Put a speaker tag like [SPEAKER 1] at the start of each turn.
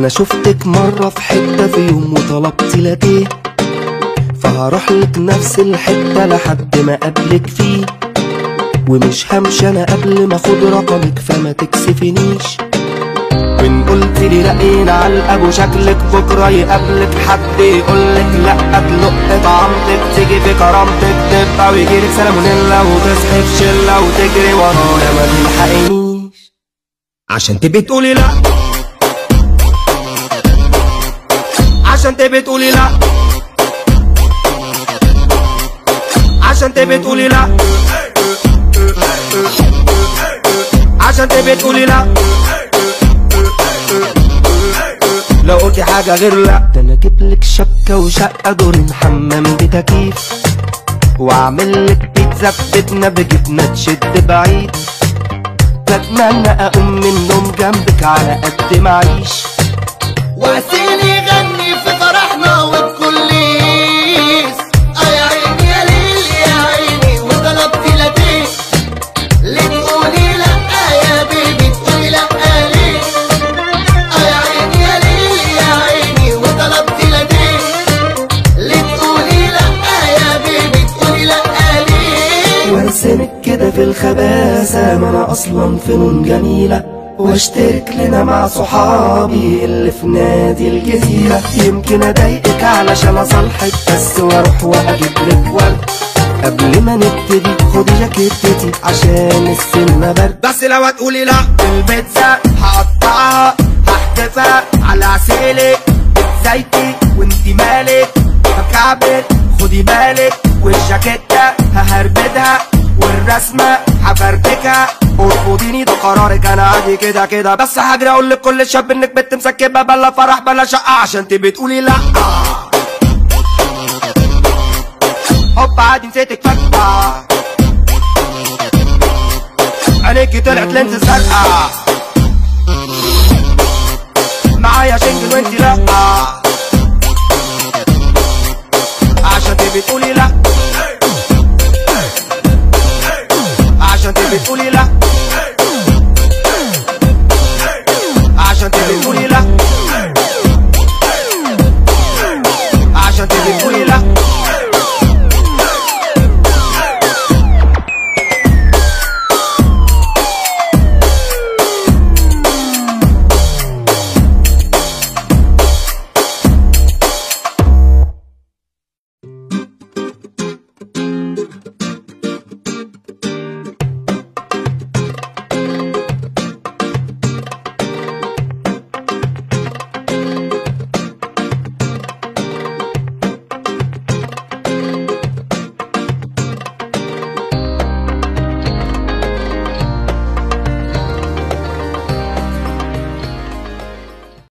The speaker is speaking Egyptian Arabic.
[SPEAKER 1] شفتك مرة في حتة في يوم وطلبت لك ايه فهروح لك نفس الحتة لحد ما قابلك فيه ومش همشي انا قبل ما اخد رقمك فما تكسفنيش وان قلت لي لقينا علقة وشكلك بكرة يقابلك حد يقولك لا تلق طعمتك تيجي في كرامتك تبقى ويجيلك سلمونيلا وتصحي في شلة وتجري ورايا ما تلحقنيش
[SPEAKER 2] عشان تبقي تقولي لا عشان تبقي تقولي لا عشان تبقي تقولي لا عشان تبقي تقولي لا لو قلتي حاجة غير لا
[SPEAKER 1] ده انا اجيب لك شبكة وشقة دورين حمام بتكييف واعمل لك بيتزا بجبنة بجبنة تشد بعيد بتمنى اقوم من النوم جنبك على قد ما اعيش
[SPEAKER 3] وعسيل يغني في فرحنا والكليس اه يا عيني يا ليل يا عيني وطلبت لديه ليه تقولي لا يا بيبي تقولي لا ليه اه يا عيني يا ليل يا عيني وطلبت لديه ليه تقولي لا يا بيبي تقولي لا ليه
[SPEAKER 1] وارسمك كده في الخباثة ما انا اصلا فنون جميلة واشترك لنا مع صحابي اللي في نادي الجزيرة يمكن اضايقك علشان اصالحك بس واروح واجيب لك ورد قبل ما نبتدي خدي جاكيتتي عشان السنة برد
[SPEAKER 2] بس لو هتقولي لا البيتزا هقطعها هحدفها على عسيلك زيتي وانتي مالك هكعبل خدي بالك والجاكيتة ههربدها والرسمة هفرتكها ارفضيني ده قرارك انا عادي كده كده بس هجري اقول لكل شاب انك بنت مسكبه بلا فرح بلا شقه عشان تبقي تقولي لا هوب عادي نسيتك فجأة عينيكي طلعت لينز زرقاء معايا شنجل وانتي لا عشان تبقي تقولي لا